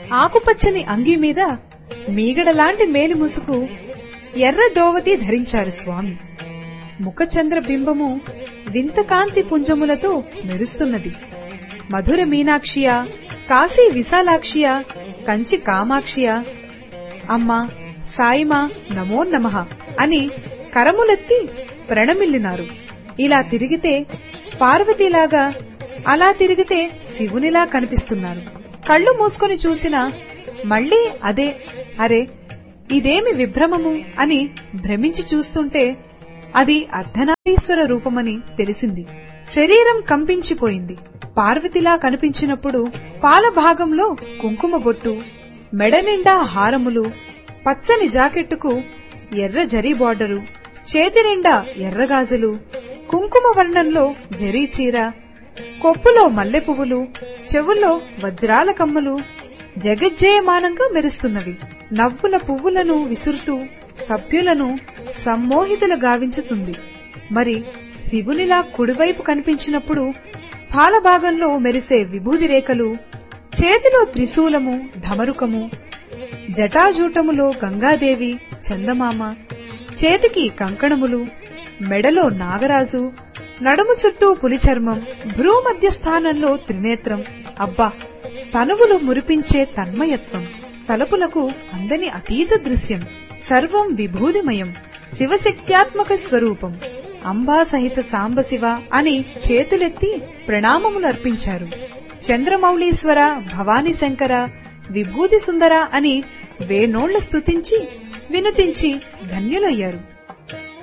ఆకుపచ్చని అంగీ మీద మీగడలాంటి మేలి ముసుగు ఎర్ర దోవతి ధరించారు స్వామి ముఖచంద్ర బింబము వింత కాంతి పుంజములతో మెరుస్తున్నది మధుర మీనాక్షియా కాశీ విశాలాక్షియా కంచి కామాక్షియా అమ్మా సాయిమా నమో నమః అని కరములెత్తి ప్రణమిల్లినారు ఇలా తిరిగితే పార్వతీలాగా అలా తిరిగితే శివునిలా కనిపిస్తున్నారు కళ్ళు మూసుకొని చూసినా మళ్ళీ అదే అరే ఇదేమి విభ్రమము అని భ్రమించి చూస్తుంటే అది అర్ధనారీశ్వర రూపమని తెలిసింది శరీరం కంపించిపోయింది పార్వతిలా కనిపించినప్పుడు పాల భాగంలో కుంకుమ బొట్టు మెడ నిండా హారములు పచ్చని జాకెట్టుకు ఎర్ర జరీ బార్డరు చేతి నిండా ఎర్రగాజులు కుంకుమ వర్ణంలో జరీ చీర కొప్పులో మల్లె పువ్వులు చెవుల్లో వజ్రాల కమ్మలు జగజ్జయమానంగా మెరుస్తున్నవి నవ్వుల పువ్వులను విసురుతూ సభ్యులను సమ్మోహితులు గావించుతుంది మరి శివునిలా కుడివైపు కనిపించినప్పుడు పాలభాగంలో మెరిసే విభూది రేఖలు చేతిలో త్రిశూలము ఢమరుకము జటాజూటములో గంగాదేవి చందమామ చేతికి కంకణములు మెడలో నాగరాజు నడుము చుట్టూ పులి చర్మం భ్రూ మధ్య స్థానంలో త్రినేత్రం అబ్బా తనువులు మురిపించే తన్మయత్వం తలుపులకు అందని అతీత దృశ్యం సర్వం విభూతిమయం శివశక్త్యాత్మక స్వరూపం అంబా సహిత సాంబశివ అని చేతులెత్తి ప్రణామములు అర్పించారు చంద్రమౌళీశ్వర భవానీ శంకర విభూతి సుందర అని వేనోళ్ల స్తుతించి వినుతించి ధన్యులయ్యారు